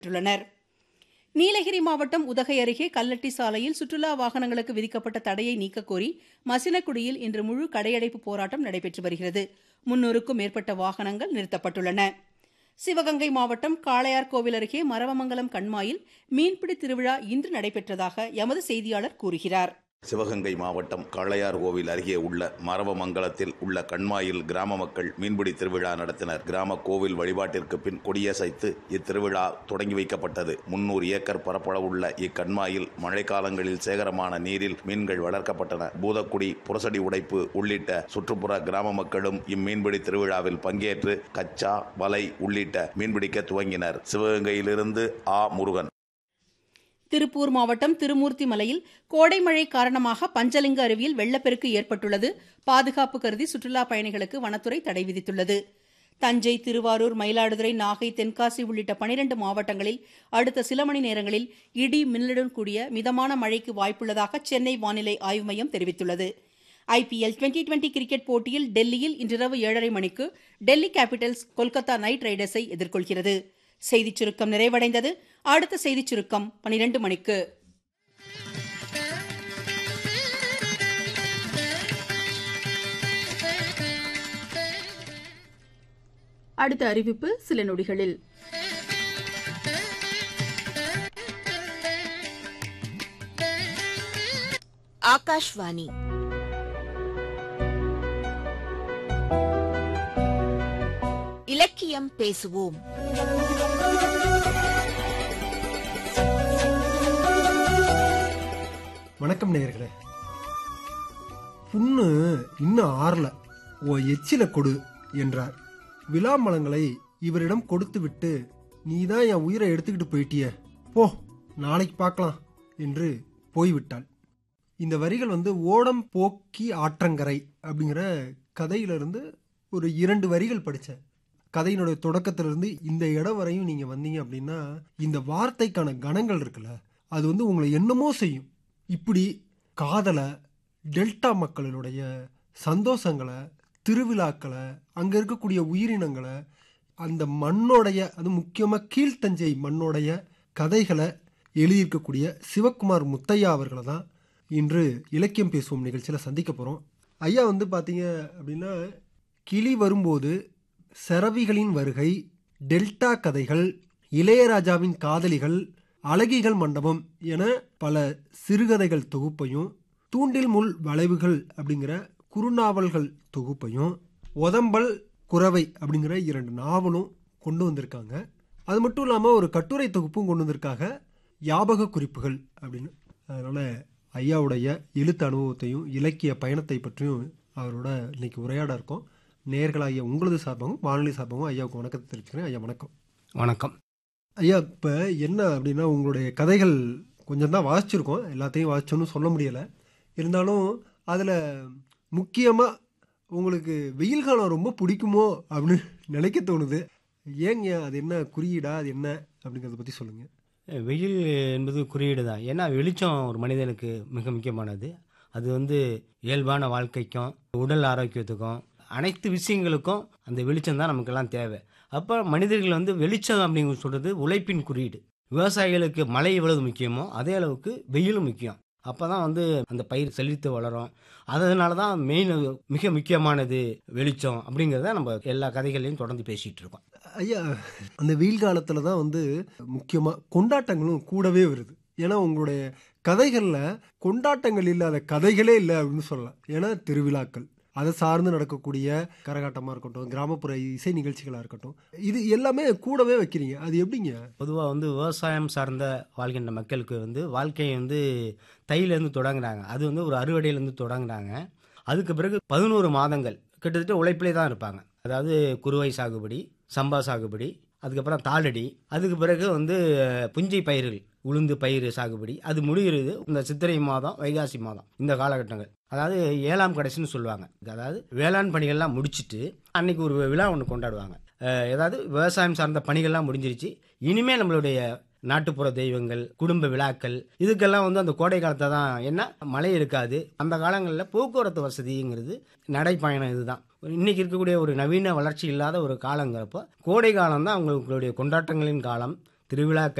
பெற்றுள்ளனர் நீலகிரி மாவட்டம் உதகை அருகே கல்லட்டி சாலையில் சுற்றுலா வாகனங்களுக்கு விதிக்கப்பட்ட தடையை நீக்கக்கோரி மசினக்குடியில் இன்று முழு கடையடைப்பு போராட்டம் நடைபெற்று வருகிறது முன்னூறுக்கும் மேற்பட்ட வாகனங்கள் நிறுத்தப்பட்டுள்ளன சிவகங்கை மாவட்டம் காளையார்கோவில் அருகே மரவமங்கலம் கண்மாயில் மீன்பிடி திருவிழா இன்று நடைபெற்றதாக எமது செய்தியாளர் கூறுகிறார் சிவகங்கை மாவட்டம் காளையார் கோவில் அருகே உள்ள மரவமங்கலத்தில் உள்ள கண்மாயில் கிராம மக்கள் மீன்பிடி திருவிழா நடத்தினர் கிராம கோவில் வழிபாட்டிற்கு பின் கொடியசைத்து இத்திருவிழா தொடங்கி வைக்கப்பட்டது முன்னூறு ஏக்கர் பரப்பளவுள்ள இக்கண்மாயில் மழைக்காலங்களில் சேகரமான நீரில் மீன்கள் வளர்க்கப்பட்டன பூதக்குடி புரசடி உடைப்பு உள்ளிட்ட சுற்றுப்புற கிராம மக்களும் இம்மீன்பிடி திருவிழாவில் பங்கேற்று கச்சா வலை உள்ளிட்ட மீன்பிடிக்க துவங்கினர் சிவகங்கையிலிருந்து ஆ முருகன் திருப்பூர் மாவட்டம் திருமூர்த்தி மலையில் கோடை மழை காரணமாக பஞ்சலிங்க அருவியில் வெள்ளப்பெருக்கு ஏற்பட்டுள்ளது பாதுகாப்பு கருதி சுற்றுலா பயணிகளுக்கு வனத்துறை தடை விதித்துள்ளது தஞ்சை திருவாரூர் மயிலாடுதுறை நாகை தென்காசி உள்ளிட்ட பனிரண்டு மாவட்டங்களில் அடுத்த சில மணி நேரங்களில் இடி மின்னலுடன் கூடிய மிதமான மழைக்கு வாய்ப்புள்ளதாக சென்னை வானிலை ஆய்வு மையம் தெரிவித்துள்ளது ஐபிஎல் டுவெண்டி டுவெண்டி கிரிக்கெட் போட்டியில் டெல்லியில் இன்றிரவு ஏழரை மணிக்கு டெல்லி கேபிட்டல்ஸ் கொல்கத்தா நைட் ரைடர்ஸை எதிர்கொள்கிறது செய்திச் சுருக்கம் நிறைவடைந்தது அடுத்த செய்திச் சுருக்கம் பனிரெண்டு மணிக்கு அடுத்த அறிவிப்பு சில நொடிகளில் ஆகாஷ்வாணி இலக்கியம் பேசுவோம் வணக்கம் நேயர்களே புண்ணு இன்னும் ஆறல ஓ எச்சில கொடு என்றார் விழாமலங்களை இவரிடம் கொடுத்துவிட்டு நீதான் என் உயிரை எடுத்துக்கிட்டு போயிட்டிய போ நாளைக்கு பார்க்கலாம் என்று போய்விட்டாள் இந்த வரிகள் வந்து ஓடம் போக்கி ஆற்றங்கரை அப்படிங்கிற கதையிலிருந்து ஒரு இரண்டு வரிகள் படித்தேன் கதையினுடைய தொடக்கத்திலிருந்து இந்த இடம் வரையும் நீங்கள் வந்தீங்க அப்படின்னா இந்த வார்த்தைக்கான கணங்கள் இருக்குல்ல அது வந்து உங்களை என்னமோ செய்யும் இப்படி காதலை டெல்டா மக்களினுடைய சந்தோஷங்களை திருவிழாக்களை அங்கே இருக்கக்கூடிய உயிரினங்களை அந்த மண்ணோடைய அது முக்கியமாக கீழ்த்தஞ்சை மண்ணோடைய கதைகளை எழுதியிருக்கக்கூடிய சிவக்குமார் முத்தையா அவர்களை தான் இன்று இலக்கியம் பேசுவோம் நிகழ்ச்சியில் சந்திக்க போகிறோம் ஐயா வந்து பார்த்தீங்க அப்படின்னா கிளி வரும்போது செரவிகளின் வருகை டெல்டா கதைகள் இளையராஜாவின் காதலிகள் அழகிகள் மண்டபம் என பல சிறுகதைகள் தொகுப்பையும் தூண்டில் முள் வளைவுகள் அப்படிங்கிற குறுநாவல்கள் தொகுப்பையும் ஒதம்பல் குறவை அப்படிங்கிற இரண்டு நாவலும் கொண்டு வந்திருக்காங்க அது மட்டும் இல்லாமல் ஒரு கட்டுரை தொகுப்பும் கொண்டு வந்திருக்காங்க ஞாபக குறிப்புகள் அப்படின்னு அதனால் ஐயாவுடைய எழுத்து அனுபவத்தையும் இலக்கிய பயணத்தை பற்றியும் அவரோட இன்னைக்கு உரையாட இருக்கோம் நேர்களாகிய உங்களது சார்பாகவும் வானொலி சார்பாகவும் ஐயாவுக்கு வணக்கத்தை தெரிவிச்சுக்கிறேன் ஐயா வணக்கம் வணக்கம் ஐயா இப்போ என்ன அப்படின்னா உங்களுடைய கதைகள் கொஞ்சம் தான் வாசிச்சிருக்கோம் எல்லாத்தையும் வாசிச்சோன்னு சொல்ல முடியலை இருந்தாலும் அதில் முக்கியமாக உங்களுக்கு வெயில் காலம் ரொம்ப பிடிக்குமோ அப்படின்னு நினைக்க தோணுது ஏங்க அது என்ன குறியீடா அது என்ன அப்படிங்கிறத பற்றி சொல்லுங்கள் வெயில் என்பது குறியீடு தான் ஏன்னா வெளிச்சம் ஒரு மனிதனுக்கு மிக முக்கியமானது அது வந்து இயல்பான வாழ்க்கைக்கும் உடல் ஆரோக்கியத்துக்கும் அனைத்து விஷயங்களுக்கும் அந்த வெளிச்சம் தான் நமக்கெல்லாம் தேவை அப்போ மனிதர்கள் வந்து வெளிச்சம் அப்படிங்கிறது சொல்கிறது உழைப்பின் குறியீடு விவசாயிகளுக்கு மழை எவ்வளவு முக்கியமோ அதே அளவுக்கு வெயிலும் முக்கியம் அப்போ தான் வந்து அந்த பயிர் செழித்து வளரும் அதனால தான் மெயின் மிக முக்கியமானது வெளிச்சம் அப்படிங்கிறத நம்ம எல்லா கதைகளையும் தொடர்ந்து பேசிகிட்டு இருக்கோம் ஐயா அந்த வெயில் காலத்தில் தான் வந்து முக்கியமாக கொண்டாட்டங்களும் கூடவே வருது ஏன்னா உங்களுடைய கதைகளில் கொண்டாட்டங்கள் இல்லாத கதைகளே இல்லை அப்படின்னு சொல்லலாம் ஏன்னா திருவிழாக்கள் அதை சார்ந்து நடக்கக்கூடிய கரகாட்டமாக இருக்கட்டும் கிராமப்புற இசை நிகழ்ச்சிகளாக இருக்கட்டும் இது எல்லாமே கூடவே வைக்கிறீங்க அது எப்படிங்க பொதுவாக வந்து விவசாயம் சார்ந்த வாழ்கின்ற மக்களுக்கு வந்து வாழ்க்கையை வந்து தையிலேருந்து தொடங்குறாங்க அது வந்து ஒரு அறுவடையிலேருந்து தொடங்குறாங்க அதுக்கு பிறகு பதினோரு மாதங்கள் கிட்டத்தட்ட உழைப்பிலே தான் இருப்பாங்க அதாவது குறுவை சாகுபடி சம்பா சாகுபடி அதுக்கப்புறம் தாளடி அதுக்கு பிறகு வந்து புஞ்சை பயிர்கள் உளுந்து பயிர் சாகுபடி அது முடிகிறது இந்த சித்திரை மாதம் வைகாசி மாதம் இந்த காலகட்டங்கள் அதாவது ஏழாம் கடைசின்னு சொல்லுவாங்க அதாவது வேளாண் பணிகள்லாம் முடிச்சுட்டு அன்னைக்கு ஒரு விழா ஒன்று கொண்டாடுவாங்க அஹ் ஏதாவது விவசாயம் சார்ந்த பணிகள்லாம் முடிஞ்சிருச்சு இனிமே நம்மளுடைய நாட்டுப்புற தெய்வங்கள் குடும்ப விழாக்கள் இதுக்கெல்லாம் வந்து அந்த கோடை காலத்தை தான் என்ன மழை இருக்காது அந்த காலங்களில் போக்குவரத்து வசதிங்கிறது நடைப்பயணம் இதுதான் இன்னைக்கு இருக்கக்கூடிய ஒரு நவீன வளர்ச்சி இல்லாத ஒரு காலங்கிறப்போ கோடை காலம் தான் அவங்களுடைய கொண்டாட்டங்களின் காலம் திருவிழா